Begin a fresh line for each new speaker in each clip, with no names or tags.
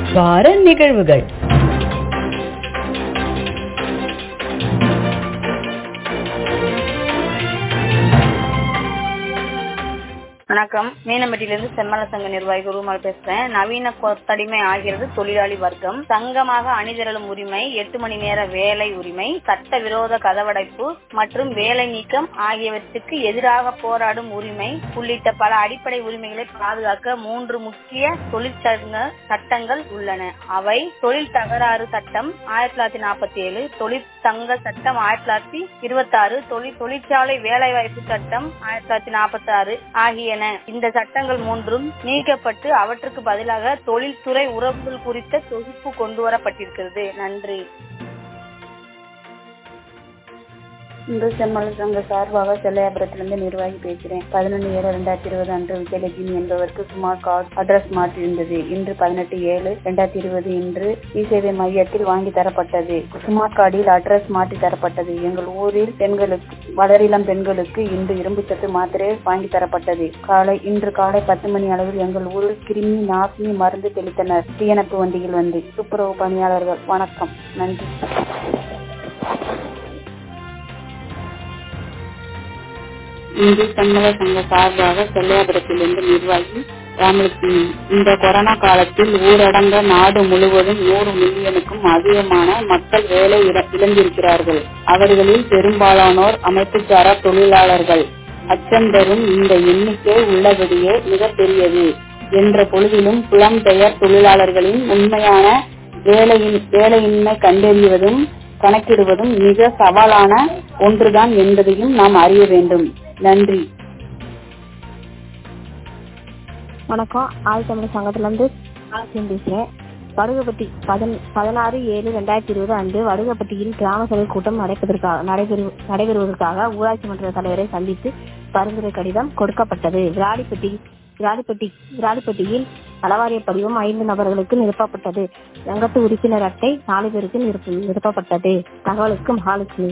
வார நிகழ்வுகள்
வணக்கம் மீனம்பட்டியிலிருந்து செம்மல சங்க நிர்வாகி குருமால் பேசுறேன் நவீன கொத்தடிமை ஆகிறது தொழிலாளி வர்க்கம் சங்கமாக அணிதிரளும் உரிமை எட்டு மணி நேர வேலை உரிமை சட்ட விரோத கதவடைப்பு மற்றும் வேலை நீக்கம் ஆகியவற்றுக்கு எதிராக போராடும் உரிமை உள்ளிட்ட பல அடிப்படை உரிமைகளை பாதுகாக்க மூன்று முக்கிய தொழிற்சங்க சட்டங்கள் உள்ளன அவை தொழில் தகராறு சட்டம் ஆயிரத்தி தொள்ளாயிரத்தி நாற்பத்தி ஏழு தொழிற்சங்க சட்டம் ஆயிரத்தி தொள்ளாயிரத்தி இருபத்தி ஆறு தொழில் தொழிற்சாலை வேலைவாய்ப்பு சட்டம் ஆயிரத்தி தொள்ளாயிரத்தி நாற்பத்தி ஆறு ஆகியன இந்த சட்டங்கள் மூன்றும் நீக்கப்பட்டு அவற்றுக்கு பதிலாக தொழில்துறை உறவுகள் குறித்த தொகுப்பு கொண்டு வரப்பட்டிருக்கிறது நன்றி
இந்து செம்மல சங்க சார்பாக செல்லையாபுரத்திலிருந்து நிர்வாகி பேசுகிறேன் பதினொன்று ஏழு ரெண்டாயிரத்தி இருபது அன்று விஜயலட்சுமி என்பவருக்கு ஸ்மார்ட் கார்டு அட்ரஸ் மாற்றியிருந்தது இன்று பதினெட்டு ஏழு ரெண்டாயிரத்தி இருபது இன்று இ சேவை மையத்தில் வாங்கி தரப்பட்டது ஸ்மார்ட் கார்டில் அட்ரஸ் மாற்றி தரப்பட்டது எங்கள் ஊரில் பெண்களுக்கு வளரிளம் பெண்களுக்கு இன்று இரும்பு சத்து மாத்திரை வாங்கி தரப்பட்டது காலை இன்று காலை பத்து மணி அளவில் எங்கள் ஊரில் கிருமி நாசினி மருந்து தெளித்தனர் தீயணைப்பு வண்டியில் வந்து துப்புரவு பணியாளர்கள் வணக்கம் நன்றி இந்து சம்மத சங்க சார்பாக செல்லையாபுரத்திலிருந்து நிர்வாகி ராமலட்சுமி இந்த கொரோனா காலத்தில் ஊரடங்க நாடு முழுவதும் நூறு மில்லியனுக்கும் அதிகமான மக்கள் வேலை இழ- இழந்திருக்கிறார்கள் அவர்களில் பெரும்பாலானோர் அமைப்புச்சாரா தொழிலாளர்கள் அச்சம் தரும் இந்த எண்ணிக்கை உள்ளபடியே மிகப்பெரியது என்ற பொழுதிலும் புலம்பெயர் தொழிலாளர்களின் உண்மையான வேலையின் வேலையின்மை கண்டறிவதும் கணக்கிடுவதும் மிக சவாலான ஒன்றுதான் என்பதையும் நாம் அறிய வேண்டும் நன்றி
வணக்கம் ஆதி தமிழ் சங்கத்திலிருந்து ஆசியம் பேசுகிறேன் வடுகப்பட்டி பதின பதினாறு ஏழு ரெண்டாயிரத்தி இருபது அன்று வடுகப்பட்டியில் கிராம சபை கூட்டம் நடைபெறுவதற்காக நடைபெறு நடைபெறுவதற்காக ஊராட்சி மன்ற தலைவரை சந்தித்து பரிந்துரை கடிதம் கொடுக்கப்பட்டது விராலிப்பட்டி விராலிப்பட்டி விராலிப்பட்டியில் நலவாரிய படிவம் ஐந்து நபர்களுக்கு நிரப்பப்பட்டது சங்கத்து உறுப்பினர் அட்டை நாலு பேருக்கு நிரப்ப- நிரப்பப்பட்டது தகவலுக்கு மகாலட்சுமி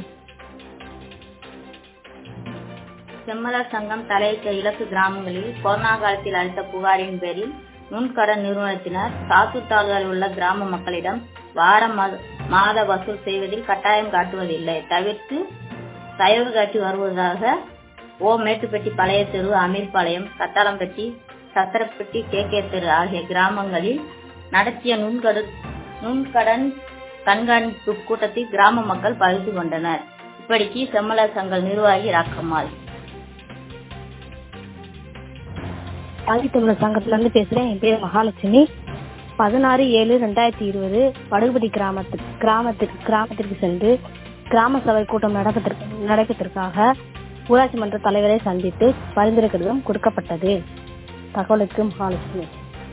செம்மலர் சங்கம் தலையிட்ட இலக்கு கிராமங்களில் கொரோனா காலத்தில் அளித்த புகாரின் பேரில் நுண்கடன் நிறுவனத்தினர் சாத்தூர் தாலுகாவில் உள்ள கிராம மக்களிடம் வார மத- மாத வசூல் செய்வதில் கட்டாயம் காட்டுவதில்லை தவிர்த்து தயவு காட்டி வருவதாக ஓ மேட்டுப்பட்டி பழைய தெரு அமீர்பாளையம் கத்தாளம்பட்டி சத்திரப்பட்டி கே கே தெரு ஆகிய கிராமங்களில் நடத்திய நுண்கடு நுண்கடன் கண்காணிப்பு கூட்டத்தில் கிராம மக்கள் பகிர்ந்து கொண்டனர் இப்படிக்கு செம்மலர் சங்க நிர்வாகி ராக்கம்மாள்
ஆதி தமிழர் சங்கத்துல இருந்து பேசுறேன் என் பேர் மகாலட்சுமி பதினாறு ஏழு ரெண்டாயிரத்தி இருபது வடுகுபடி கிராமத்துக்கு கிராமத்துக்கு கிராமத்திற்கு சென்று கிராம சபை கூட்டம் நடப்பதற்கு நடப்பதற்காக ஊராட்சி மன்ற தலைவரை சந்தித்து பரிந்துரை கடிதம் கொடுக்கப்பட்டது தகவலுக்கு மகாலட்சுமி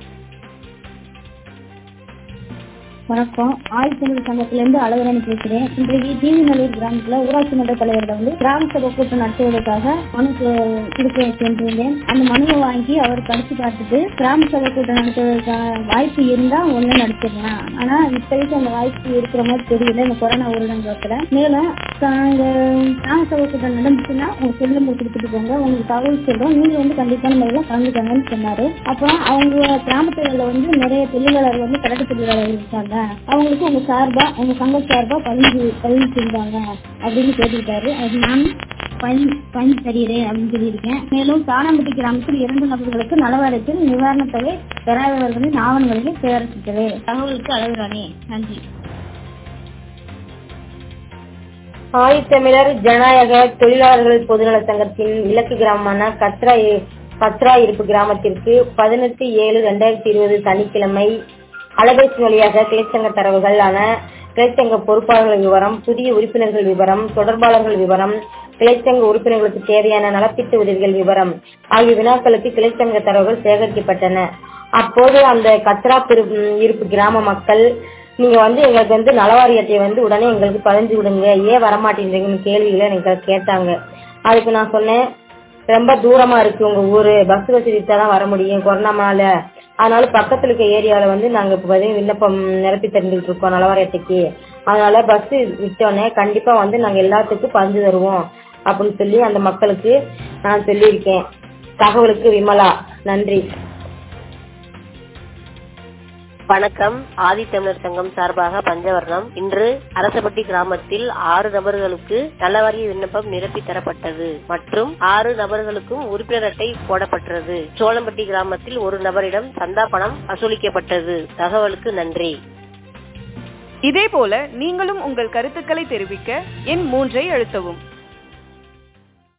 வணக்கம் ஆயுத்தமிழ் சங்கத்திலிருந்து அழகரணி பேசுறேன் இன்றைக்கு தீவிநல்லூர் கிராமத்துல ஊராட்சி மன்ற தலைவரிடம் வந்து கிராம சபை கூட்டம் நடத்துவதற்காக மனு கொ- கொடுக்க சென்றிருந்தேன் அந்த மனுவை வாங்கி அவர் படிச்சு பார்த்துட்டு கிராம சபை கூட்டம் நடத்துவதற்கான வாய்ப்பு இருந்தா ஒண்ணு நடத்திடலாம் ஆனா இப்போதைக்கு அந்த வாய்ப்பு இருக்கிற மாதிரி தெரியல இந்த கொரோனா ஊரடங்கத்துல மேலும் நாங்க கிராம சபை கூட்டம் நடந்துச்சுன்னா உங்க செல் நம்பர் கொடுத்துட்டு போங்க உங்களுக்கு தகவல் சொல்றோம் நீங்க வந்து கண்டிப்பான முறையில கலந்துக்கங்கன்னு சொன்னாரு அப்புறம் அவங்க கிராமத்துல வந்து நிறைய தொழிலாளர்கள் வந்து கடற்கரை தொழிலாளர்கள் இருக்காங்க அவங்களுக்கு உங்க சார்பா உங்க சங்க சார்பா பதிவு பதிவு செஞ்சாங்க அப்படின்னு கேட்டுக்கிட்டாரு அது நான் பயன் பயன் தருகிறேன் அப்படின்னு சொல்லியிருக்கேன் மேலும் சாணம்பட்டி கிராமத்தில் இரண்டு நபர்களுக்கு நலவாரியத்தில் நிவாரணத் தொகை பெறாதவர்களின் ஆவணங்களில் சேரப்பட்டது தகவலுக்கு அளவுராணி நன்றி
ஆதித்தமிழர் ஜனநாயக தொழிலாளர்கள் பொதுநல சங்கத்தின் இலக்கு கிராமமான கத்ரா கத்ரா இருப்பு கிராமத்திற்கு பதினெட்டு ஏழு ரெண்டாயிரத்தி இருபது சனிக்கிழமை அலைபேசி வழியாக கிளைச்சங்க தரவுகளான கிளைச்சங்க பொறுப்பாளர்கள் விவரம் புதிய உறுப்பினர்கள் விவரம் தொடர்பாளர்கள் விவரம் கிளைச்சங்க உறுப்பினர்களுக்கு தேவையான நலத்திட்ட உதவிகள் விவரம் ஆகிய வினாக்களுக்கு கிளைச்சங்க தரவுகள் சேகரிக்கப்பட்டன அப்போது அந்த கத்ரா பிரு- இருப்பு கிராம மக்கள் நீங்க வந்து எங்களுக்கு வந்து நலவாரி அட்டையை வந்து உடனே எங்களுக்கு பதிஞ்சு விடுங்க ஏன் வரமாட்டேங்கிறீங்கன்னு கேள்விகளை எனக்கு கேட்டாங்க அதுக்கு நான் சொன்னேன் ரொம்ப தூரமா இருக்கு உங்க ஊரு பஸ் வசதி தான் வர முடியும் கொரோனானால அதனால பக்கத்துல இருக்க ஏரியால வந்து நாங்க இப்ப வந்து விண்ணப்பம் நிரப்பி தெரிஞ்சுக்கிட்டு இருக்கோம் நலவாரி அட்டைக்கு அதனால பஸ் விட்டோன்னே கண்டிப்பா வந்து நாங்க எல்லாத்துக்கும் பஞ்சு தருவோம் அப்படின்னு சொல்லி அந்த மக்களுக்கு நான் சொல்லியிருக்கேன் தகவலுக்கு விமலா நன்றி
வணக்கம் ஆதித்தமிழர் சங்கம் சார்பாக பஞ்சவர்ணம் இன்று அரசப்பட்டி கிராமத்தில் ஆறு நபர்களுக்கு நலவாரிய விண்ணப்பம் நிரப்பி தரப்பட்டது மற்றும் ஆறு நபர்களுக்கும் உறுப்பினர் அட்டை போடப்பட்டது சோளம்பட்டி கிராமத்தில் ஒரு நபரிடம் சந்தா பணம் வசூலிக்கப்பட்டது தகவலுக்கு நன்றி
இதேபோல நீங்களும் உங்கள் கருத்துக்களை தெரிவிக்க எண் மூன்றை அழுத்தவும்